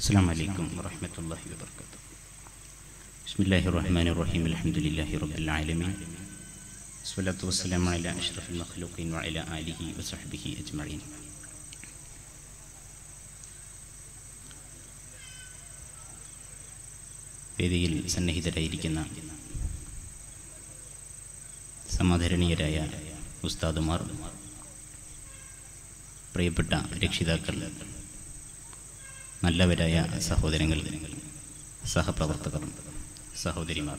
السلام عليكم ورحمة الله وبركاته بسم الله الرحمن الرحيم الحمد لله رب العالمين والصلاة والسلام على أشرف المخلوقين وعلى آله وصحبه أجمعين വേദിയിൽ സന്നിഹിതരായിരിക്കുന്ന സമാദരണീയരായ ഉസ്താദുമാർ പ്രിയപ്പെട്ട രക്ഷിതാക്കൾ നല്ലവരായ സഹോദരങ്ങൾ സഹപ്രവർത്തകർ സഹോദരിമാർ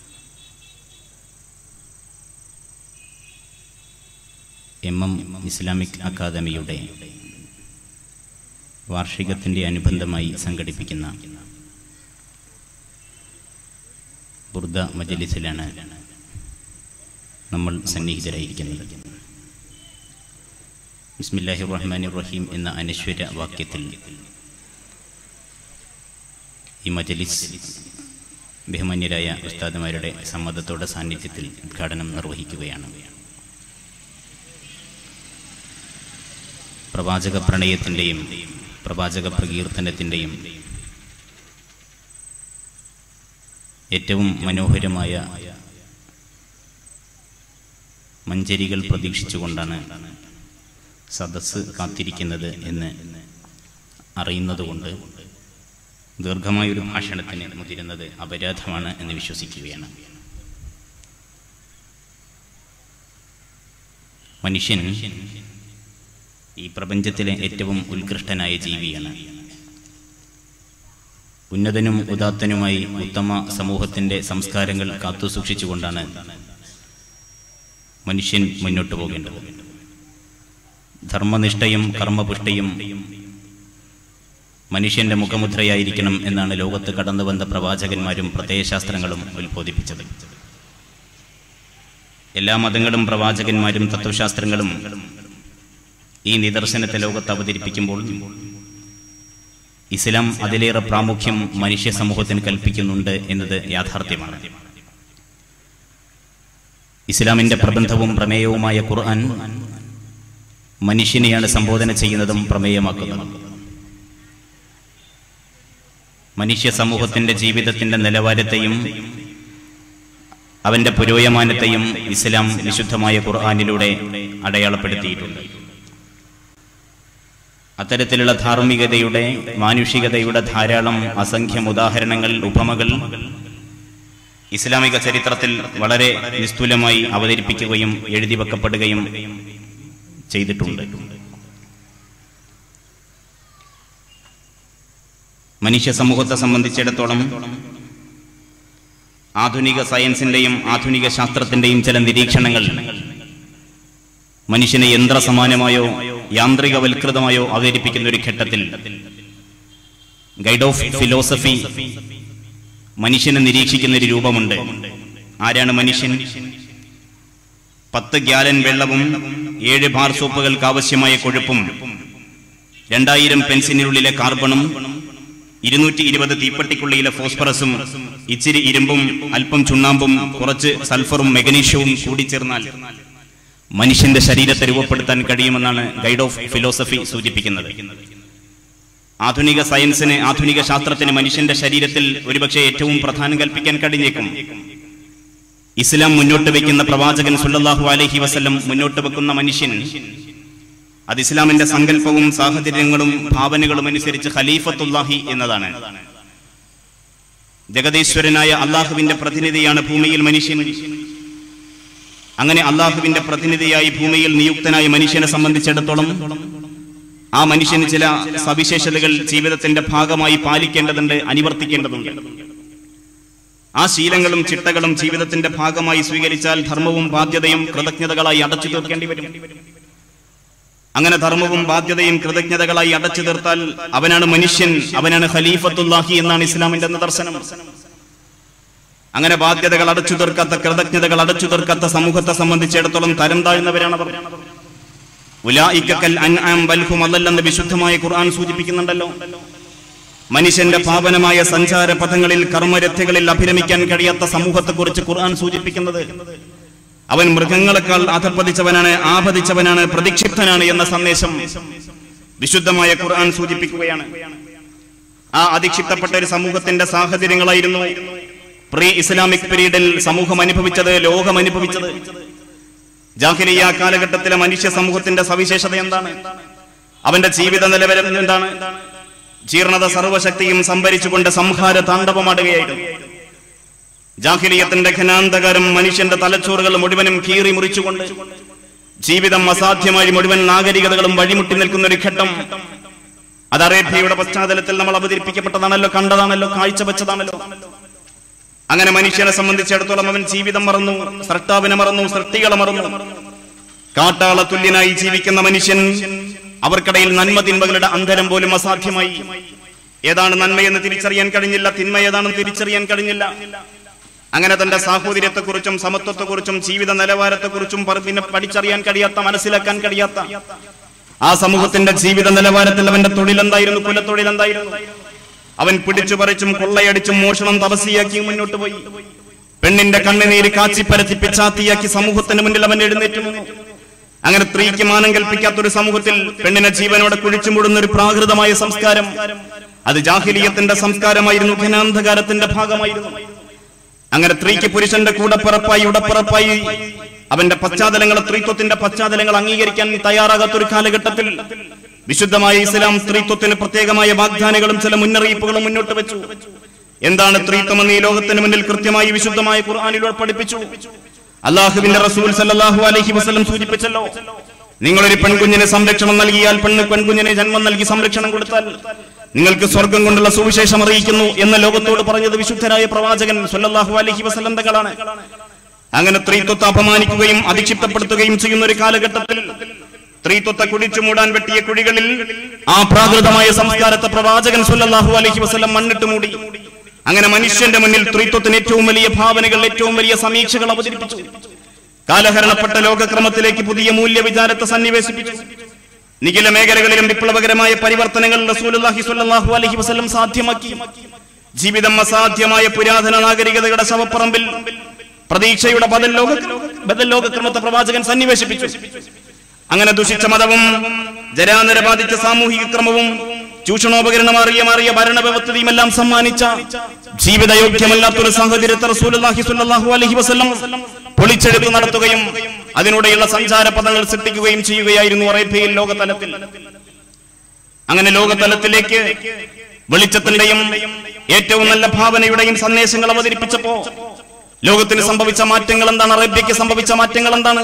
എം എം ഇസ്ലാമിക് അക്കാദമിയുടെ വാർഷികത്തിൻ്റെ അനുബന്ധമായി സംഘടിപ്പിക്കുന്ന ബുർദ മജലിസിലാണ് നമ്മൾ സന്നിഹിതരായിരിക്കുന്നത് ബിസ്മില്ലാഹി റഹ്മാൻ റഹീം എന്ന അനശ്വര വാക്യത്തിൽ ഈ മജലിസ് ബഹുമാന്യരായ ഉസ്താദുമാരുടെ സമ്മതത്തോടെ സാന്നിധ്യത്തിൽ ഉദ്ഘാടനം നിർവഹിക്കുകയാണ് പ്രവാചക പ്രണയത്തിൻ്റെയും പ്രവാചക പ്രകീർത്തനത്തിൻ്റെയും ഏറ്റവും മനോഹരമായ മഞ്ചരികൾ പ്രതീക്ഷിച്ചുകൊണ്ടാണ് സദസ്സ് കാത്തിരിക്കുന്നത് എന്ന് അറിയുന്നതുകൊണ്ട് ദീർഘമായൊരു ഭാഷണത്തിന് മുതിരുന്നത് അപരാധമാണ് എന്ന് വിശ്വസിക്കുകയാണ് മനുഷ്യൻ ഈ പ്രപഞ്ചത്തിലെ ഏറ്റവും ഉത്കൃഷ്ടനായ ജീവിയാണ് ഉന്നതനും ഉദാത്തനുമായി ഉത്തമ സമൂഹത്തിന്റെ സംസ്കാരങ്ങൾ കാത്തുസൂക്ഷിച്ചുകൊണ്ടാണ് മനുഷ്യൻ മുന്നോട്ടു പോകേണ്ടത് ധർമ്മനിഷ്ഠയും കർമ്മപുഷ്ടയും മനുഷ്യന്റെ മുഖമുദ്രയായിരിക്കണം എന്നാണ് ലോകത്ത് കടന്നു വന്ന പ്രവാചകന്മാരും പ്രത്യയശാസ്ത്രങ്ങളും ഉത്ബോധിപ്പിച്ചത് എല്ലാ മതങ്ങളും പ്രവാചകന്മാരും തത്വശാസ്ത്രങ്ങളും ഈ നിദർശനത്തെ ലോകത്ത് അവതരിപ്പിക്കുമ്പോൾ ഇസ്ലാം അതിലേറെ പ്രാമുഖ്യം മനുഷ്യ സമൂഹത്തിന് കൽപ്പിക്കുന്നുണ്ട് എന്നത് യാഥാർത്ഥ്യമാണ് ഇസ്ലാമിന്റെ പ്രബന്ധവും പ്രമേയവുമായ ഖുർആൻ മനുഷ്യനെയാണ് സംബോധന ചെയ്യുന്നതും പ്രമേയമാക്കുന്നതും മനുഷ്യ സമൂഹത്തിന്റെ ജീവിതത്തിന്റെ നിലവാരത്തെയും അവന്റെ പുരോഗമാനത്തെയും ഇസ്ലാം വിശുദ്ധമായ ഖുർആാനിലൂടെ അടയാളപ്പെടുത്തിയിട്ടുണ്ട് അത്തരത്തിലുള്ള ധാർമ്മികതയുടെ മാനുഷികതയുടെ ധാരാളം അസംഖ്യം ഉദാഹരണങ്ങൾ ഉപമകൾ ഇസ്ലാമിക ചരിത്രത്തിൽ വളരെ നിസ്തുലമായി അവതരിപ്പിക്കുകയും എഴുതി വെക്കപ്പെടുകയും ചെയ്തിട്ടുണ്ട് മനുഷ്യ സമൂഹത്തെ സംബന്ധിച്ചിടത്തോളം ആധുനിക സയൻസിന്റെയും ആധുനിക ശാസ്ത്രത്തിന്റെയും ചില നിരീക്ഷണങ്ങൾ മനുഷ്യനെ യന്ത്രസമാനമായോ യാന്ത്രികവൽകൃതമായോ അവതരിപ്പിക്കുന്ന ഒരു ഘട്ടത്തിൽ ഗൈഡ് ഓഫ് ഫിലോസഫി മനുഷ്യനെ നിരീക്ഷിക്കുന്ന ഒരു രൂപമുണ്ട് ആരാണ് മനുഷ്യൻ പത്ത് ഗ്യാലൻ വെള്ളവും ഏഴ് ബാർ സോപ്പുകൾക്ക് ആവശ്യമായ കൊഴുപ്പും രണ്ടായിരം പെൻസിനുള്ളിലെ കാർബണും ഇരുന്നൂറ്റി ഇരുപത് തീപ്പെട്ടിക്കുള്ളിയിലെ ഫോസ്ഫറസും ഇച്ചിരി ഇരുമ്പും അല്പം ചുണ്ണാമ്പും കുറച്ച് സൾഫറും മെഗനീഷ്യവും കൂടിച്ചേർന്നാൽ മനുഷ്യന്റെ ശരീരത്തെ രൂപപ്പെടുത്താൻ കഴിയുമെന്നാണ് ഗൈഡ് ഓഫ് ഫിലോസഫി സൂചിപ്പിക്കുന്നത് ആധുനിക സയൻസിന് ആധുനിക ശാസ്ത്രത്തിന് മനുഷ്യന്റെ ശരീരത്തിൽ ഒരുപക്ഷെ ഏറ്റവും പ്രധാനം കൽപ്പിക്കാൻ കഴിഞ്ഞേക്കും ഇസ്ലാം മുന്നോട്ട് വെക്കുന്ന പ്രവാചകൻ സുല്ലാഹു അലഹി വസ്ല്ലം മുന്നോട്ട് വെക്കുന്ന മനുഷ്യൻ അത് ഇസ്ലാമിന്റെ സങ്കല്പവും സാഹചര്യങ്ങളും ഭാവനകളും അനുസരിച്ച് ഖലീഫത്തുല്ലാഹി എന്നതാണ് ജഗതീശ്വരനായ അള്ളാഹുവിന്റെ പ്രതിനിധിയാണ് ഭൂമിയിൽ മനുഷ്യൻ അങ്ങനെ അള്ളാഹുവിന്റെ പ്രതിനിധിയായി ഭൂമിയിൽ നിയുക്തനായ മനുഷ്യനെ സംബന്ധിച്ചിടത്തോളം ആ മനുഷ്യന് ചില സവിശേഷതകൾ ജീവിതത്തിന്റെ ഭാഗമായി പാലിക്കേണ്ടതുണ്ട് അനുവർത്തിക്കേണ്ടതുണ്ട് ആ ശീലങ്ങളും ചിട്ടകളും ജീവിതത്തിന്റെ ഭാഗമായി സ്വീകരിച്ചാൽ ധർമ്മവും ബാധ്യതയും കൃതജ്ഞതകളായി അടച്ചു തീർക്കേണ്ടി വരും അങ്ങനെ ധർമ്മവും ബാധ്യതയും കൃതജ്ഞതകളായി അടച്ചു തീർത്താൽ അവനാണ് മനുഷ്യൻ അവനാണ് ഖലീഫത്തുല്ലാഹി എന്നാണ് ഇസ്ലാമിന്റെ നിദർശനം അങ്ങനെ ബാധ്യതകൾ അടച്ചു തീർക്കാത്ത കൃതജ്ഞതകൾ അടച്ചു തീർക്കാത്ത സമൂഹത്തെ സംബന്ധിച്ചിടത്തോളം തരം താഴ്ന്നവരാണ് അവർ എന്ന് വിശുദ്ധമായ ഖുർആൻ സൂചിപ്പിക്കുന്നുണ്ടല്ലോ മനുഷ്യന്റെ പാവനമായ സഞ്ചാര പഥങ്ങളിൽ കർമ്മരഥകളിൽ അഭിരമിക്കാൻ കഴിയാത്ത സമൂഹത്തെക്കുറിച്ച് ഖുർആൻ സൂചിപ്പിക്കുന്നത് അവൻ മൃഗങ്ങളെക്കാൾ അധപ്പതിച്ചവനാണ് ആപതിച്ചവനാണ് പ്രതിക്ഷിപ്തനാണ് എന്ന സന്ദേശം വിശുദ്ധമായ ഖുർആൻ സൂചിപ്പിക്കുകയാണ് ആ അധിക്ഷിപ്തപ്പെട്ട ഒരു സമൂഹത്തിന്റെ സാഹചര്യങ്ങളായിരുന്നു പ്രീ ഇസ്ലാമിക് പീരീഡിൽ സമൂഹം അനുഭവിച്ചത് ലോകം അനുഭവിച്ചത് ജാഹിലിയ കാലഘട്ടത്തിലെ മനുഷ്യ സമൂഹത്തിന്റെ സവിശേഷത എന്താണ് അവന്റെ ജീവിത നിലവാരം എന്താണ് ജീർണത സർവശക്തിയും സംഭരിച്ചുകൊണ്ട് സംഹാര താണ്ഡവമാടുകയായിരുന്നു ജാഹിലിയത്തിന്റെ ഘനാന്തകാരം മനുഷ്യന്റെ തലച്ചോറുകൾ മുഴുവനും കീറി മുറിച്ചുകൊണ്ട് ജീവിതം അസാധ്യമായി മുഴുവൻ നാഗരികതകളും വഴിമുട്ടി നിൽക്കുന്ന ഒരു ഘട്ടം അത് അറേബ്യയുടെ പശ്ചാത്തലത്തിൽ നമ്മൾ അവതരിപ്പിക്കപ്പെട്ടതാണല്ലോ കണ്ടതാണല്ലോ കാഴ്ചവെച്ചതാണല്ലോ അങ്ങനെ മനുഷ്യനെ സംബന്ധിച്ചിടത്തോളം അവൻ ജീവിതം മറന്നു സൃഷ്ടാവിനെ മറന്നു സൃഷ്ടികളെ മറന്നു കാട്ടാള തുല്യനായി ജീവിക്കുന്ന മനുഷ്യൻ അവർക്കിടയിൽ നന്മ തിന്മകളുടെ അന്തരം പോലും അസാധ്യമായി ഏതാണ് നന്മയെന്ന് തിരിച്ചറിയാൻ കഴിഞ്ഞില്ല തിന്മ ഏതാണെന്ന് തിരിച്ചറിയാൻ കഴിഞ്ഞില്ല അങ്ങനെ തന്റെ സാഹോദര്യത്തെക്കുറിച്ചും സമത്വത്തെക്കുറിച്ചും ജീവിത നിലവാരത്തെക്കുറിച്ചും പർ- പിന്നെ പഠിച്ചറിയാൻ കഴിയാത്ത മനസ്സിലാക്കാൻ കഴിയാത്ത ആ സമൂഹത്തിന്റെ ജീവിത നിലവാരത്തിൽ അവന്റെ തൊഴിലെന്തായിരുന്നു കുലത്തൊഴിൽ എന്തായിരുന്നു അവൻ പിടിച്ചു പറിച്ചും കൊള്ളയടിച്ചും മോഷണം തപസിയാക്കി മുന്നോട്ട് പോയി പെണ്ണിന്റെ കണ്ണുനീര് കാച്ചിപ്പരത്തി പിച്ചാത്തിയാക്കി സമൂഹത്തിന് മുന്നിൽ അവൻ എഴുന്നേറ്റ് നിന്നു അങ്ങനെ സ്ത്രീക്ക് മാനം കൽപ്പിക്കാത്ത ഒരു സമൂഹത്തിൽ പെണ്ണിനെ ജീവനോടെ കുഴിച്ചു മൂടുന്ന ഒരു പ്രാകൃതമായ സംസ്കാരം അത് ജാഹിലിയത്തിന്റെ സംസ്കാരമായിരുന്നു ഘനാന്ധകാരത്തിന്റെ ഭാഗമായിരുന്നു അങ്ങനെ സ്ത്രീക്ക് പുരുഷന്റെ കൂടപ്പിറപ്പായി ഉടപ്പിറപ്പായി അവന്റെ പശ്ചാത്തലങ്ങൾ സ്ത്രീത്വത്തിന്റെ പശ്ചാത്തലങ്ങൾ അംഗീകരിക്കാൻ തയ്യാറാകാത്ത ഒരു കാലഘട്ടത്തിൽ വിശുദ്ധമായ ഇസ്ലാം സ്ത്രീത്വത്തിന് പ്രത്യേകമായ വാഗ്ദാനങ്ങളും ചില മുന്നറിയിപ്പുകളും മുന്നോട്ട് വെച്ചു എന്താണ് സ്ത്രീത്വമെന്ന് ഈ ലോകത്തിന് മുന്നിൽ കൃത്യമായി വിശുദ്ധമായ ഖുർആാനിലൂടെ പഠിപ്പിച്ചു അള്ളാഹുവിന്റെ റസൂൽ സല്ലല്ലാഹു അലൈഹി വസല്ലം സൂചിപ്പിച്ചല്ലോ നിങ്ങളൊരു പെൺകുഞ്ഞിന് സംരക്ഷണം നൽകിയാൽ പെണ്ണ് പെൺകുഞ്ഞിനെ ജന്മം നൽകി സംരക്ഷണം കൊടുത്താൽ നിങ്ങൾക്ക് സ്വർഗം കൊണ്ടുള്ള സുവിശേഷം അറിയിക്കുന്നു എന്ന് ലോകത്തോട് പറഞ്ഞത് വിശുദ്ധരായ പ്രവാചകൻ സല്ലല്ലാഹു അലൈഹി വസല്ലം തങ്ങളാണ് അങ്ങനെ സ്ത്രീത്വത്തെ അപമാനിക്കുകയും അധിക്ഷിപ്തപ്പെടുത്തുകയും ചെയ്യുന്ന ഒരു കാലഘട്ടത്തിൽ സ്ത്രീത്വത്തെ കുടിച്ചു മൂടാൻ വെട്ടിയ കുഴികളിൽ ആ പ്രാകൃതമായ സംസ്കാരത്തെ പ്രവാചകൻ സല്ലല്ലാഹു അലൈഹി വസല്ലം മണ്ണിട്ട് മൂടി അങ്ങനെ മനുഷ്യന്റെ മുന്നിൽ സ്ത്രീത്വത്തിന് ഏറ്റവും വലിയ ഭാവനകൾ ഏറ്റവും വലിയ സമീക്ഷകൾ അവതരിപ്പിച്ചു കാലഹരണപ്പെട്ട ലോകക്രമത്തിലേക്ക് പുതിയ മൂല്യവിചാരത്തെ സന്നിവേശിപ്പിച്ചു നിഖില മേഖലകളിലും വിപ്ലവകരമായ പരിവർത്തനങ്ങൾ റസൂലുള്ളാഹി സ്വല്ലല്ലാഹു അലൈഹി വസല്ലം സാധ്യമാക്കി ജീവിതം അസാധ്യമായ പുരാതന നാഗരികതയുടെ ശവപ്പറമ്പിൽ പ്രതീക്ഷയുടെ ബദൽ ലോക ബദൽ ലോകക്രമത്തെ പ്രവാചകൻ സന്നിവേശിപ്പിച്ചു അങ്ങനെ ദുഷിച്ച മതവും ജരാനര ബാധിച്ച സാമൂഹിക ക്രമവും ചൂഷണോപകരണമാറിയ മാറിയ ഭരണവ്യവസ്ഥയും എല്ലാം സമ്മാനിച്ച ജീവിതയോഗ്യമല്ലാത്തൊരു സാഹചര്യത്തെ റസൂലുള്ളാഹി സ്വല്ലല്ലാഹു അലൈഹി വസല്ലം പൊളിച്ചെടുത്ത് നടത്തുകയും അതിലൂടെയുള്ള സഞ്ചാര പദങ്ങൾ സൃഷ്ടിക്കുകയും ചെയ്യുകയായിരുന്നു അറേബ്യയിൽ ലോകതലത്തിൽ അങ്ങനെ ലോകതലത്തിലേക്ക് വെളിച്ചത്തിന്റെയും ഏറ്റവും നല്ല ഭാവനയുടെയും സന്ദേശങ്ങൾ അവതരിപ്പിച്ചപ്പോ ലോകത്തിന് സംഭവിച്ച മാറ്റങ്ങൾ എന്താണ് അറേബ്യക്ക് സംഭവിച്ച മാറ്റങ്ങൾ എന്താണ്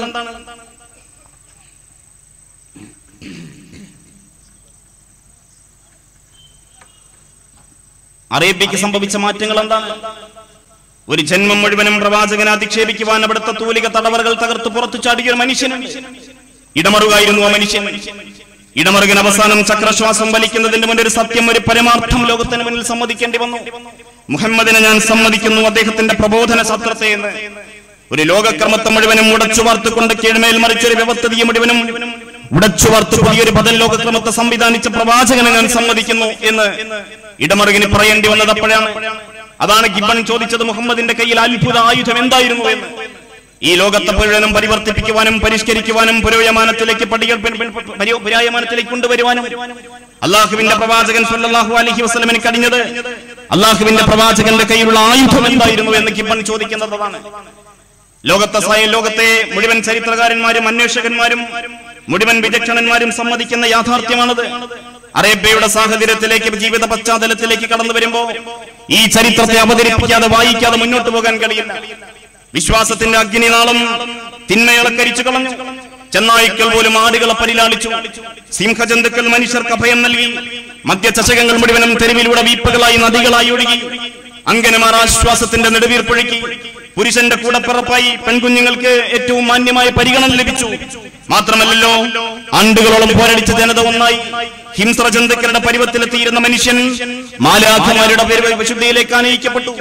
അറേബ്യക്ക് സംഭവിച്ച മാറ്റങ്ങൾ എന്താണ് ഒരു ജന്മം മുഴുവനും പ്രവാചകനെ അധിക്ഷേപിക്കുവാൻ അവിടുത്തെ തൂലിക തടവറകൾ തകർത്ത് പുറത്തു ചാടിയ ഒരു മനുഷ്യനുണ്ട് ഇടമറുകായിരുന്നു ആ മനുഷ്യൻ ഇടമറുകൻ അവസാനം ചക്രശ്വാസം വലിക്കുന്നതിന് മുന്നിൽ ഒരു സത്യം ഒരു പരമാർത്ഥം ലോകത്തിന് മുന്നിൽ സമ്മതിക്കേണ്ടി വന്നു മുഹമ്മദിനെ ഞാൻ സമ്മതിക്കുന്നു അദ്ദേഹത്തിന്റെ പ്രബോധന സത്രത്തെ എന്ന് ഒരു ലോകക്രമത്തെ മുഴുവനും ഉടച്ചു വാർത്തുകൊണ്ട് കീഴ്മേൽ മറിച്ചൊരു വ്യവസ്ഥിതിയെ മുഴുവനും ഉടച്ചു വാർത്ത് പുതിയൊരു ബദൽ ലോകക്രമത്തെ സംവിധാനിച്ച പ്രവാചകനെ ഞാൻ സമ്മതിക്കുന്നു എന്ന് ഇടമറുകിന് പറയേണ്ടി വന്നത് അപ്പോഴാണ് അതാണ് ഗിബൺ ചോദിച്ചത് മുഹമ്മദിന്റെ കയ്യിൽ അത്ഭുത ആയുധം എന്തായിരുന്നു എന്ന് ഈ ലോകത്തെ മുഴുവനും പരിവർത്തിപ്പിക്കുവാനും പരിഷ്കരിക്കുവാനും പുരോഗമാനത്തിലേക്ക് പടികൾ പിൻ- പിൻ- പരി- പുരായമാനത്തിലേക്ക് കൊണ്ടുവരുവാനും അള്ളാഹുവിന്റെ പ്രവാചകൻ സല്ലല്ലാഹു അലൈഹി വസല്ലമിന് കഴിഞ്ഞത് അള്ളാഹുവിന്റെ പ്രവാചകന്റെ കയ്യിലുള്ള ആയുധം എന്തായിരുന്നു എന്ന് ഗിബൺ ചോദിക്കുന്നതാണ് ലോകത്തെ സ്വയം ലോകത്തെ മുഴുവൻ ചരിത്രകാരന്മാരും അന്വേഷകന്മാരും മുഴുവൻ വിചക്ഷണന്മാരും സമ്മതിക്കുന്ന യാഥാർത്ഥ്യമാണത് അറേബ്യയുടെ സാഹചര്യത്തിലേക്ക് ജീവിത പശ്ചാത്തലത്തിലേക്ക് കടന്നു വരുമ്പോ ഈ ചരിത്രത്തെ അവതരിപ്പിക്കാതെ വായിക്കാതെ മുന്നോട്ട് പോകാൻ കഴിയില്ല വിശ്വാസത്തിന്റെ അഗ്നിനാളം തിന്മകളെ കരിച്ചു കളഞ്ഞു ചെന്നായ്ക്കൾ പോലും ആടുകളെ പരിലാളിച്ചു സിംഹജന്തുക്കൾ മനുഷ്യർക്ക് അഭയം നൽകി മദ്യചഷകങ്ങൾ മുഴുവനും തെരുവിലൂടെ വീപ്പുകളായി നദികളായി ഒഴുകി അങ്കനമാർ ആശ്വാസത്തിന്റെ നെടുവീർപ്പൊഴുക്കി പുരുഷന്റെ കൂടപ്പിറപ്പായി പെൺകുഞ്ഞുങ്ങൾക്ക് ഏറ്റവും മാന്യമായ പരിഗണന ലഭിച്ചു മാത്രമല്ലല്ലോ ആണ്ടുകളോളം പോരടിച്ച ജനത ഒന്നായി ഹിംസ്ര ജന്തുക്കളുടെ പരുവത്തിലെത്തിയിരുന്ന മനുഷ്യൻ മാലാഖമാരുടെ പേര് വിശുദ്ധിയിലേക്ക് ആനയിക്കപ്പെട്ടു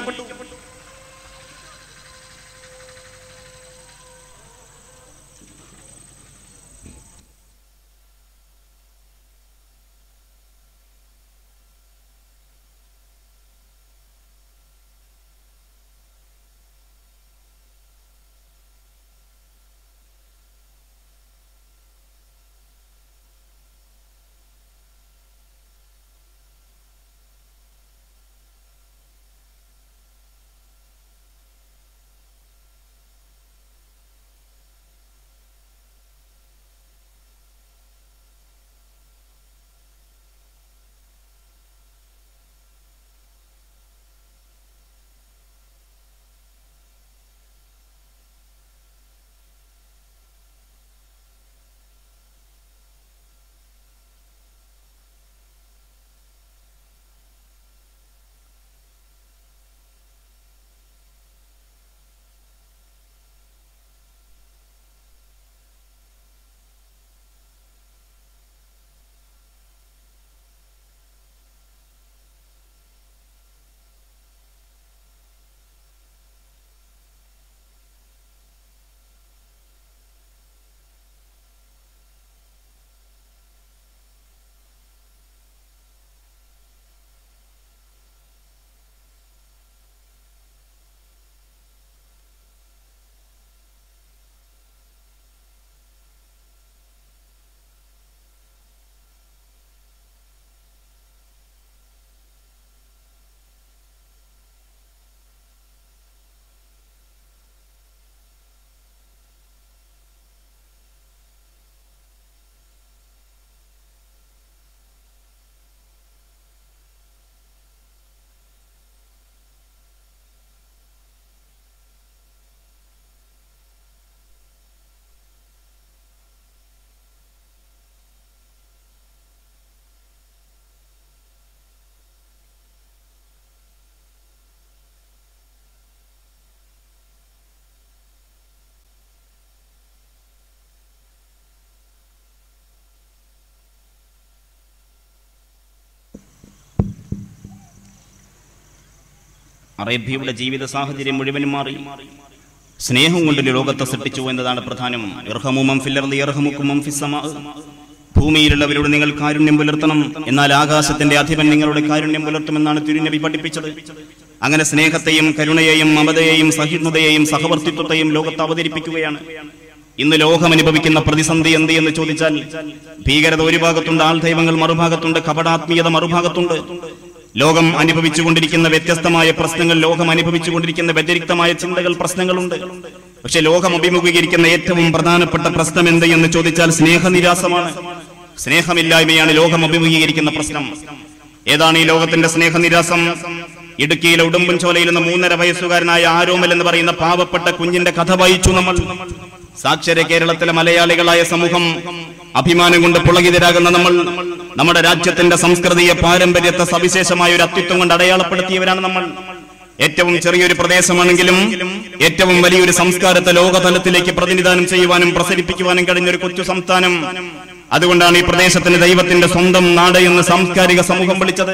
അറേബ്യയുടെ ജീവിത സാഹചര്യം മുഴുവനും മാറി സ്നേഹം കൊണ്ട് ലോകത്തെ സൃഷ്ടിച്ചു എന്നതാണ് പ്രധാനം ഇർഹമുമം ഫില്ലർദി ഇർഹമുക്കുമം ഫിസ്സമാ ഭൂമിയിലുള്ളവരോട് നിങ്ങൾ കാരുണ്യം പുലർത്തണം എന്നാൽ ആകാശത്തിന്റെ അധിപൻ നിങ്ങളുടെ കാരുണ്യം പുലർത്തുമെന്നാണ് തിരുനബി പഠിപ്പിച്ചത് അങ്ങനെ സ്നേഹത്തെയും കരുണയെയും മമതയെയും സഹിഷ്ണുതയെയും സഹവർത്തിത്വത്തെയും ലോകത്ത് അവതരിപ്പിക്കുകയാണ് ഇന്ന് ലോകം അനുഭവിക്കുന്ന പ്രതിസന്ധി എന്ത് എന്ന് ചോദിച്ചാൽ ഭീകരത ഒരു ഭാഗത്തുണ്ട് ആൾദൈവങ്ങൾ മറുഭാഗത്തുണ്ട് കപടാത്മീയത മറുഭാഗത്തുണ്ട് ലോകം അനുഭവിച്ചുകൊണ്ടിരിക്കുന്ന വ്യത്യസ്തമായ പ്രശ്നങ്ങൾ ലോകം അനുഭവിച്ചുകൊണ്ടിരിക്കുന്ന വ്യതിരിക്തമായ ചിന്തകൾ പ്രശ്നങ്ങളുണ്ട് പക്ഷെ ലോകം അഭിമുഖീകരിക്കുന്ന ഏറ്റവും പ്രധാനപ്പെട്ട പ്രശ്നം എന്ത് എന്ന് ചോദിച്ചാൽ സ്നേഹനിരാസമാണ് സ്നേഹമില്ലായ്മയാണ് ലോകം അഭിമുഖീകരിക്കുന്ന പ്രശ്നം ഏതാണ് ഈ ലോകത്തിന്റെ സ്നേഹനിരാസം ഇടുക്കിയിലെ ഉടുമ്പൻചോലയിൽ നിന്ന് മൂന്നര വയസ്സുകാരനായ ആരോമൽ എന്ന് പറയുന്ന പാവപ്പെട്ട കുഞ്ഞിന്റെ കഥ വായിച്ചു നമ്മൾ സാക്ഷര കേരളത്തിലെ മലയാളികളായ സമൂഹം അഭിമാനം കൊണ്ട് പുളകിതരാകുന്ന നമ്മൾ നമ്മുടെ രാജ്യത്തിന്റെ സംസ്കൃതിയെ പാരമ്പര്യത്തെ സവിശേഷമായ ഒരു അത്യുത്വം കൊണ്ട് അടയാളപ്പെടുത്തിയവരാണ് നമ്മൾ ഏറ്റവും ചെറിയൊരു പ്രദേശമാണെങ്കിലും ഏറ്റവും വലിയൊരു സംസ്കാരത്തെ ലോകതലത്തിലേക്ക് പ്രതിനിധാനം ചെയ്യുവാനും പ്രസരിപ്പിക്കുവാനും കഴിഞ്ഞ ഒരു കൊച്ചു സംസ്ഥാനം അതുകൊണ്ടാണ് ഈ പ്രദേശത്തിന് ദൈവത്തിന്റെ സ്വന്തം നാട് എന്ന് സാംസ്കാരിക സമൂഹം വിളിച്ചത്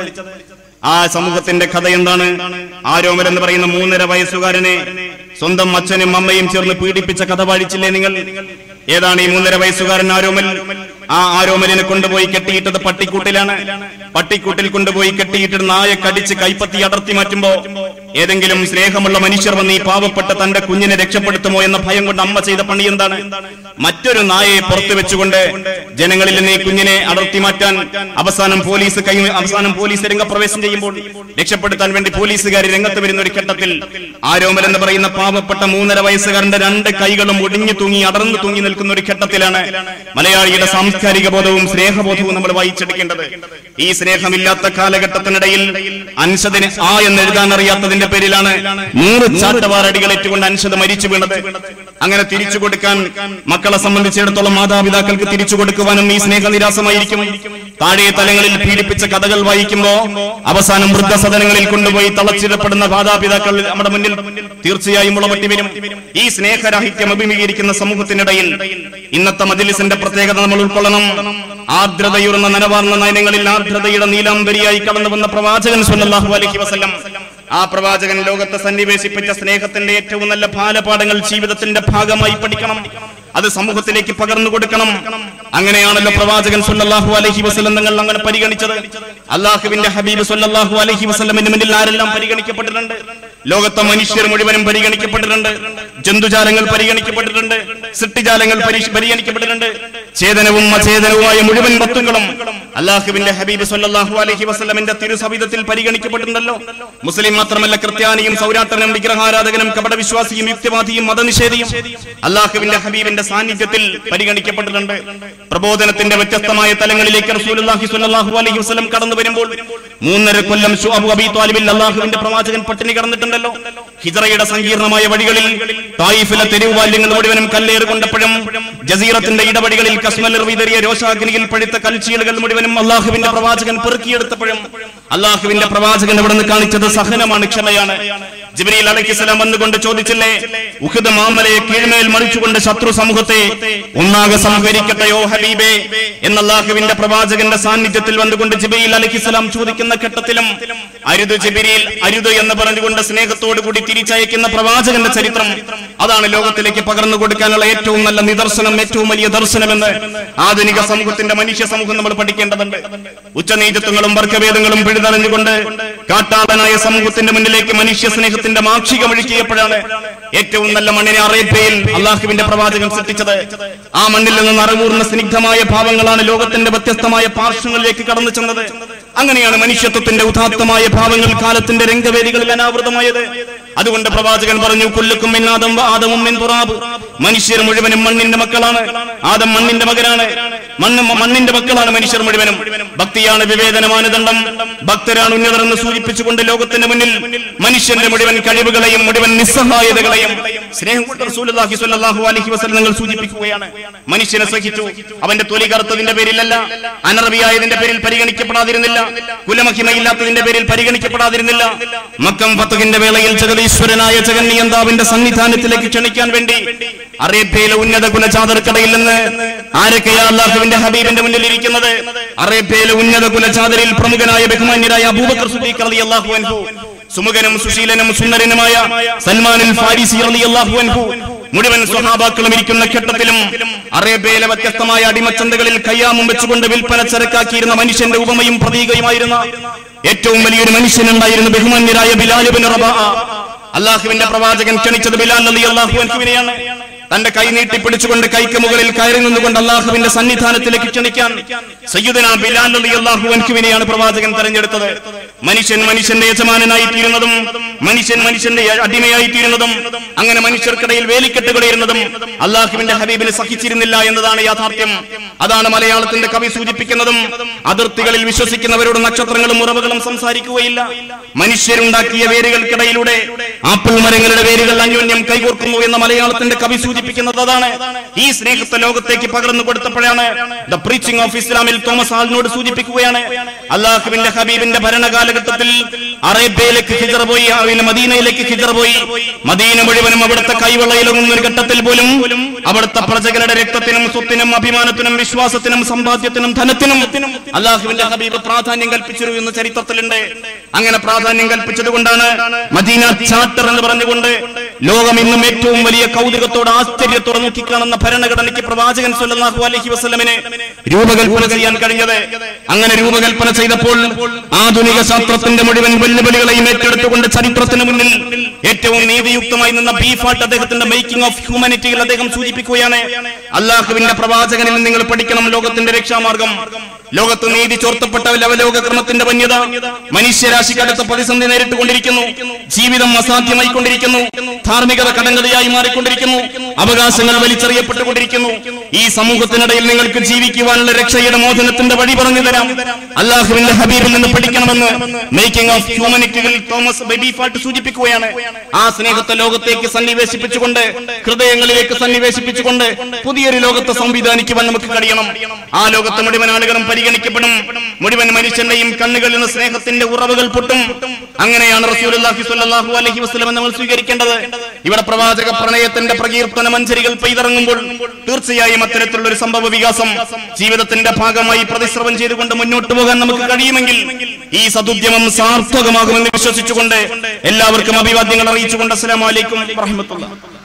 ആ സമൂഹത്തിന്റെ കഥ എന്താണ് ആരോമൽ എന്ന് പറയുന്ന മൂന്നര വയസ്സുകാരനെ സ്വന്തം അച്ഛനും അമ്മയും ചേർന്ന് പീഡിപ്പിച്ച കഥ വായിച്ചില്ലേ നിങ്ങൾ ഏതാണ് ഈ മൂന്നര വയസ്സുകാരൻ ആരോമൽ ആ ആരോമലിനെ കൊണ്ടുപോയി കെട്ടിയിട്ടത് പട്ടിക്കൂട്ടിലാണ് പട്ടിക്കൂട്ടിൽ കൊണ്ടുപോയി കെട്ടിയിട്ട് നായ കടിച്ച് കൈപ്പത്തി അടർത്തി മാറ്റുമ്പോ ഏതെങ്കിലും സ്നേഹമുള്ള മനുഷ്യർ വന്ന് ഈ പാവപ്പെട്ട തന്റെ കുഞ്ഞിനെ രക്ഷപ്പെടുത്തുമോ എന്ന ഭയം കൊണ്ട് അമ്മ ചെയ്ത പണി എന്താണ് മറ്റൊരു നായയെ പുറത്തു വെച്ചുകൊണ്ട് ജനങ്ങളിൽ നിന്ന് ഈ കുഞ്ഞിനെ അടർത്തി മാറ്റാൻ അവസാനം പോലീസ് കൈ അവസാനം പോലീസ് രംഗപ്രവേശം ചെയ്യുമ്പോൾ രക്ഷപ്പെടുത്താൻ വേണ്ടി പോലീസുകാർ രംഗത്ത് വരുന്ന ഒരു ഘട്ടത്തിൽ ആരോമൽ എന്ന് പറയുന്ന പാവപ്പെട്ട മൂന്നര വയസ്സുകാരന്റെ രണ്ട് കൈകളും ഒടിഞ്ഞു തൂങ്ങി അടർന്നു തൂങ്ങി നിൽക്കുന്ന ഒരു ഘട്ടത്തിലാണ് മലയാളിയുടെ സാംസ്കാരിക ബോധവും സ്നേഹബോധവും നമ്മൾ വായിച്ചെടുക്കേണ്ടത് ഈ സ്നേഹമില്ലാത്ത കാലഘട്ടത്തിനിടയിൽ അൻഷദിന് ആ എന്ന് എഴുതാൻ അറിയാത്തതിന്റെ പേരിലാണ് നൂറ് ചാട്ടവാറടികൾ ഏറ്റുകൊണ്ട് അൻഷദ് മരിച്ചു വീണത് അങ്ങനെ തിരിച്ചു കൊടുക്കാൻ മക്കളെ സംബന്ധിച്ചിടത്തോളം മാതാപിതാക്കൾക്ക് തിരിച്ചു കൊടുക്കുവാനും ഈ സ്നേഹനിരാസമായിരിക്കും താഴെ തലങ്ങളിൽ പീഡിപ്പിച്ച കഥകൾ വായിക്കുമ്പോ അവസാനം വൃദ്ധസദനങ്ങളിൽ കൊണ്ടുപോയി തളച്ചിടപ്പെടുന്ന മാതാപിതാക്കൾ നമ്മുടെ മുന്നിൽ തീർച്ചയായും ഉളവട്ടി വരും ഈ സ്നേഹരാഹിത്യം അഭിമുഖീകരിക്കുന്ന സമൂഹത്തിനിടയിൽ ഇന്നത്തെ മജിലിസിന്റെ പ്രത്യേകത നമ്മൾ ഉൾക്കൊള്ളണം ആർദ്രതയുറന്ന നനവാർന്ന നയനങ്ങളിൽ ആർദ്രതയുടെ നീലാംബരിയായി കടന്നു വന്ന പ്രവാചകൻ സല്ലല്ലാഹു അലൈഹി വസല്ലം ആ പ്രവാചകൻ ലോകത്തെ സന്നിവേശിപ്പിച്ച സ്നേഹത്തിന്റെ ഏറ്റവും നല്ല ബാലപാഠങ്ങൾ ജീവിതത്തിന്റെ ഭാഗമായി പഠിക്കണം അത് സമൂഹത്തിലേക്ക് പകർന്നു കൊടുക്കണം അങ്ങനെയാണല്ലോ പ്രവാചകൻ സല്ലല്ലാഹു അലൈഹി വസല്ലം നിങ്ങൾ അങ്ങനെ പരിഗണിച്ചത് അള്ളാഹുവിന്റെ ഹബീബ് സല്ലല്ലാഹു അലൈഹി വസല്ലമിന് മുന്നിൽ ആരെല്ലാം പരിഗണിക്കപ്പെട്ടിട്ടുണ്ട് ലോകത്തെ മനുഷ്യർ മുഴുവനും പരിഗണിക്കപ്പെട്ടിട്ടുണ്ട് ജന്തുജാലങ്ങൾ പരിഗണിക്കപ്പെട്ടിട്ടുണ്ട് സൃഷ്ടിജാലങ്ങൾ പരി- പരിഗണിക്കപ്പെട്ടിട്ടുണ്ട് ചേതനവും അചേതനവുമായ മുഴുവൻ വസ്തുക്കളും അള്ളാഹുവിന്റെ ഹബീബ് സല്ലല്ലാഹു അലൈഹി വസല്ലമിന്റെ തിരുസവിധത്തിൽ പരിഗണിക്കപ്പെട്ടിട്ടുണ്ടല്ലോ മുസ്ലിം മാത്രമല്ല ക്രിസ്ത്യാനിയും സൗരാട്ടനും വിഗ്രഹാരാധകനും കപടവിശ്വാസിയും യുക്തിവാദിയും മതനിഷേധിയും അള്ളാഹുവിന്റെ ഹബീബിന്റെ സാന്നിധ്യത്തിൽ പരിഗണിക്കപ്പെട്ടിട്ടുണ്ട് പ്രബോധനത്തിന്റെ വ്യത്യസ്തമായ തലങ്ങളിലേക്ക് റസൂലുള്ളാഹി സ്വല്ലല്ലാഹു അലൈഹി വസല്ലം കടന്നു വരുമ്പോൾ മൂന്നര കൊല്ലം ശുഅബ് അബി ത്വാലിബിൽ അള്ളാഹുവിന്റെ പ്രവാചകൻ പട്ടിണി കിടന്നിട്ടുണ്ടല്ലോ ഹിജറയുടെ സങ്കീർണമായ വഴികളിൽ തായിഫിലെ തെരുവുവാല്യങ്ങൾ മുഴുവനും കല്ലേറ് കൊണ്ടപ്പോഴും ജസീറത്തിന്റെ ഇടവഴികളിൽ കശ്മലർ വിതറിയ രോഷാഗ്നിയിൽ പഴുത്ത കൽച്ചീലുകൾ മുഴുവനും അള്ളാഹുവിന്റെ പ്രവാചകൻ പെറുക്കിയെടുത്തപ്പോഴും അള്ളാഹുവിന്റെ പ്രവാചകൻ ഇവിടെ നിന്ന് കാണിച്ചത് സഹനമാണ് ക്ഷമയാണ് ജിബ്രീൽ അലൈഹിസ്സലാം വന്നുകൊണ്ട് ചോദിച്ചില്ലേ ഉഹദ് മാമലയെ കീഴ്മേൽ മറിച്ചുകൊണ്ട് ശത്രു സമൂഹത്തെ ഒന്നാകെ സംഹരിക്കട്ടെയോ ഹബീബേ എന്ന അള്ളാഹുവിന്റെ പ്രവാചകന്റെ സാന്നിധ്യത്തിൽ വന്നുകൊണ്ട് ജിബ്രീൽ അലൈഹിസ്സലാം ചോദിക്കുന്ന ഘട്ടത്തിലും അരുത് ജിബ്രീൽ അരുത് എന്ന് പറഞ്ഞുകൊണ്ട് സ്നേഹത്തോടു കൂടി തിരിച്ചയക്കുന്ന പ്രവാചകന്റെ ചരിത്രം അതാണ് ലോകത്തിലേക്ക് പകർന്നു കൊടുക്കാനുള്ള ഏറ്റവും നല്ല നിദർശനം ഏറ്റവും വലിയ ദർശനമെന്ന് ആധുനിക സമൂഹത്തിന്റെ മനുഷ്യ സമൂഹം നമ്മൾ പഠിക്കേണ്ടതുണ്ട് ഉച്ചനീചത്വങ്ങളും വർഗഭേദങ്ങളും പിഴുതറിഞ്ഞുകൊണ്ട് കാട്ടാളനായ സമൂഹത്തിന്റെ മുന്നിലേക്ക് മനുഷ്യ സ്നേഹത്തിന്റെ മാക്ഷികം ഒഴുക്കിയപ്പോഴാണ് ഏറ്റവും നല്ല മണ്ണിനെ അറേബ്യയിൽ അള്ളാഹുവിന്റെ പ്രവാചകൻ സൃഷ്ടിച്ചത് ആ മണ്ണിൽ നിന്ന് നിറകൂർന്ന സ്നിഗ്ധമായ ഭാവങ്ങളാണ് ലോകത്തിന്റെ വ്യത്യസ്തമായ പാർശ്വങ്ങളിലേക്ക് കടന്നു ചെന്നത് അങ്ങനെയാണ് മനുഷ്യത്വത്തിന്റെ ഉദാത്തമായ ഭാവങ്ങൾ കാലത്തിന്റെ രംഗവേദികളിൽ അനാവൃതമായത് അതുകൊണ്ട് പ്രവാചകൻ പറഞ്ഞു കൊല്ലുക്കും ആദം ആദമും മിൻ തുറാബ് മനുഷ്യർ മുഴുവനും മണ്ണിന്റെ മക്കളാണ് ആദം മണ്ണിന്റെ മകനാണ് മണ്ണ് മണ്ണിന്റെ മക്കളാണ് മനുഷ്യർ മുഴുവനും ഭക്തിയാണ് വിവേചന മാനദണ്ഡം ഭക്തരാണ് ഉന്നതരെന്ന് സൂചിപ്പിച്ചുകൊണ്ട് ലോകത്തിന്റെ മുന്നിൽ മനുഷ്യന്റെ മുഴുവൻ കഴിവുകളെയും മുഴുവൻ നിസ്സഹായതകളെയും സ്നേഹം കൊണ്ട് റസൂലുള്ളാഹി സ്വല്ലല്ലാഹു അലൈഹി വസല്ലം നിങ്ങൾ സൂചിപ്പിക്കുകയാണ് മനുഷ്യനെ സഹിച്ചു അവന്റെ തൊലി കറുത്തതിന്റെ പേരിലല്ല അനറബിയായതിന്റെ പേരിൽ പരിഗണിക്കപ്പെടാതിരുന്നില്ല കുലമഹിമയില്ലാത്തതിന്റെ പേരിൽ പരിഗണിക്കപ്പെടാതിരുന്നില്ല മക്കം ഫത്തഹിന്റെ വേളയിൽ ജഗതീശ്വരനായ ജഗന്നിയന്താവിന്റെ സന്നിധാനത്തിലേക്ക് ക്ഷണിക്കാൻ വേണ്ടി അറേബ്യയിലെ ഉന്നത കുലചാതർക്കടയിൽ നിന്ന് ആരൊക്കെയാ അള്ളാഹുവിന്റെ ഹബീബിന്റെ മുന്നിൽ ഇരിക്കുന്നത് അറേബ്യയിലെ ഉന്നത കുലചാതരിൽ പ്രമുഖനായ ബഹുമാന്യരായ അബൂബക്കർ സുദ്ദീഖ് റളിയല്ലാഹു അൻഹു സുമുഖനും സുശീലനും സുന്ദരനുമായ സൽമാനുൽ ഫാരിസി റളിയല്ലാഹു അൻഹു മുഴുവൻ സ്വഹാബാക്കളും ഇരിക്കുന്ന ഘട്ടത്തിലും അറേബ്യയിലെ വ്യത്യസ്തമായ അടിമച്ചന്തകളിൽ കയ്യാമും വെച്ചുകൊണ്ട് വിൽപ്പന ചരക്കാക്കിയിരുന്ന മനുഷ്യന്റെ ഉപമയും പ്രതീകയുമായിരുന്ന ഏറ്റവും വലിയൊരു മനുഷ്യനുണ്ടായിരുന്നു ബഹുമാന്യരായ ബിലാലുബിൻ റബാ അള്ളാഹുവിന്റെ പ്രവാചകൻ ക്ഷണിച്ചത് ബിലാൽ അലി അള്ളാഹു അൻഹുവിനെയാണ് തന്റെ കൈ നീട്ടി പിടിച്ചുകൊണ്ട് കൈക്ക് മുകളിൽ കയറി നിന്നുകൊണ്ട് അള്ളാഹുവിന്റെ സന്നിധാനത്തിലേക്ക് ക്ഷണിക്കാൻ സയ്യുദന ബിലാൽ അലി അള്ളാഹു അൻഹുവിനെയാണ് പ്രവാചകൻ തെരഞ്ഞെടുത്തത് മനുഷ്യൻ മനുഷ്യന്റെ യജമാനനായി തീരുന്നതും മനുഷ്യൻ മനുഷ്യന്റെ അടിമയായി തീരുന്നതും അങ്ങനെ മനുഷ്യർക്കിടയിൽ വേലിക്കെട്ടുകളേറുന്നതും അള്ളാഹുവിന്റെ ഹബീബിന് സഹിച്ചിരുന്നില്ല എന്നതാണ് യാഥാർത്ഥ്യം അതാണ് മലയാളത്തിന്റെ കവി സൂചിപ്പിക്കുന്നതും അതിർത്തികളിൽ വിശ്വസിക്കുന്നവരോട് നക്ഷത്രങ്ങളും ഉറവുകളും സംസാരിക്കുകയില്ല മനുഷ്യരുണ്ടാക്കിയ വേരുകൾക്കിടയിലൂടെ ആപ്പിൾ മരങ്ങളുടെ വേരുകൾ അന്യോന്യം കൈകോർക്കുന്നു എന്ന മലയാളത്തിന്റെ കവി സൂചിപ്പിക്കുന്നത് അതാണ് ഈ സ്നേഹത്തെ ലോകത്തേക്ക് പകർന്നു കൊടുത്തപ്പോഴാണ് ദ പ്രീച്ചിങ് ഓഫ് ഇസ്ലാമിൽ തോമസ് ആളിനോട് സൂചിപ്പിക്കുകയാണ് അള്ളാഹുവിന്റെ ഹബീബിന്റെ ഭരണകാലഘട്ടത്തിൽ അറേബ്യയിലേക്ക് ഹിജറ പോയി പിന്നെ മദീനയിലേക്ക് ഹിജറ പോയി മദീന മുഴുവനും അവിടുത്തെ കൈവെള്ളയിലൊങ്ങുന്ന ഒരു ഘട്ടത്തിൽ പോലും അവിടുത്തെ പ്രജകളുടെ രക്തത്തിനും സ്വത്തിനും അഭിമാനത്തിനും വിശ്വാസത്തിനും സമ്പാദ്യത്തിനും ധനത്തിനും അള്ളാഹുവിന്റെ ഹബീബ് പ്രാധാന്യം കൽപ്പിച്ചിരുന്നു എന്ന ചരിത്രത്തിലുണ്ട് അങ്ങനെ പ്രാധാന്യം കൽപ്പിച്ചത് കൊണ്ടാണ് മദീന ചാർട്ടർ എന്ന് പറഞ്ഞുകൊണ്ട് ലോകം ഇന്നും ഏറ്റവും വലിയ കൗതുകത്തോടെ ആശ്ചര്യത്തോടെ നോക്കിക്കാണുന്ന ഭരണഘടനയ്ക്ക് പ്രവാചകൻ സല്ലല്ലാഹു അലൈഹി വസല്ലമിനെ രൂപകൽപ്പന ചെയ്യാൻ കഴിഞ്ഞത് അങ്ങനെ രൂപകൽപ്പന ചെയ്തപ്പോൾ ആധുനിക ശാസ്ത്രത്തിന്റെ മുഴുവൻ വെല്ലുവിളികളെയും ഏറ്റെടുത്തുകൊണ്ട് ചരിത്രത്തിന് മുന്നിൽ ഏറ്റവും നീതിയുക്തമായി നിന്ന ബീഫാട്ട് അദ്ദേഹത്തിന്റെ മേക്കിംഗ് ഓഫ് ഹ്യൂമാനിറ്റിയിൽ അദ്ദേഹം സൂചിപ്പിക്കുകയാണ് അള്ളാഹുവിന്റെ പ്രവാചകനിൽ നിങ്ങൾ പഠിക്കണം ലോകത്തിന്റെ രക്ഷാമാർഗം ലോകത്ത് നീതി ചോർത്തപ്പെട്ട ലവലോക ക്രമത്തിന്റെ വന്യത മനുഷ്യരാശിക്ക് അടുത്ത പ്രതിസന്ധി നേരിട്ടുകൊണ്ടിരിക്കുന്നു ജീവിതം അസാധ്യമായിക്കൊണ്ടിരിക്കുന്നു ധാർമ്മികത കടങ്കഥയായി മാറിക്കൊണ്ടിരിക്കുന്നു അവകാശങ്ങൾ വലിച്ചെറിയപ്പെട്ടുകൊണ്ടിരിക്കുന്നു ഈ സമൂഹത്തിനിടയിൽ നിങ്ങൾക്ക് ജീവിക്കുവാനുള്ള രക്ഷയുടെ മോചനത്തിന്റെ വഴി പറഞ്ഞു തരാം അള്ളാഹുവിന്റെ ഹബീബിൽ നിന്ന് പഠിക്കണമെന്ന് മേക്കിംഗ് ഓഫ് ഹ്യൂമനിറ്റിയിൽ തോമസ് ബേബി ഫാട്ട് സൂചിപ്പിക്കുകയാണ് ആ സ്നേഹത്തെ ലോകത്തേക്ക് സന്നിവേശിപ്പിച്ചുകൊണ്ട് ഹൃദയങ്ങളിലേക്ക് സന്നിവേശിപ്പിച്ചുകൊണ്ട് പുതിയൊരു ലോകത്തെ സംവിധാനിക്കുവാൻ നമുക്ക് കഴിയണം ആ ലോകത്തെ മുഴുവൻ ആളുകളും പരിഗണിക്കപ്പെടും മുഴുവൻ മനുഷ്യന്റെയും കണ്ണുകളിൽ നിന്ന് സ്നേഹത്തിന്റെ ഉറവുകൾ പൊട്ടും അങ്ങനെയാണ് റസൂലുള്ളാഹി സ്വല്ലല്ലാഹു അലൈഹി വസല്ലം നമ്മൾ സ്വീകരിക്കേണ്ടത് ഇവിടെ പ്രവാചക പ്രണയത്തിന്റെ പ്രകീർത്തന മഞ്ചരികൾ പെയ്തിറങ്ങുമ്പോൾ തീർച്ചയായും അത്തരത്തിലുള്ള ഒരു സംഭവ വികാസം ജീവിതത്തിന്റെ ഭാഗമായി പ്രതിശ്രവം ചെയ്തുകൊണ്ട് മുന്നോട്ട് പോകാൻ നമുക്ക് കഴിയുമെങ്കിൽ ഈ സതുദ്യമം സാർത്ഥകമാകുമെന്ന് വിശ്വസിച്ചുകൊണ്ട് എല്ലാവർക്കും അഭിവാദ്യങ്ങൾ അറിയിച്ചുകൊണ്ട് അസ്സലാമു അലൈക്കും വറഹ്മത്തുള്ളാഹി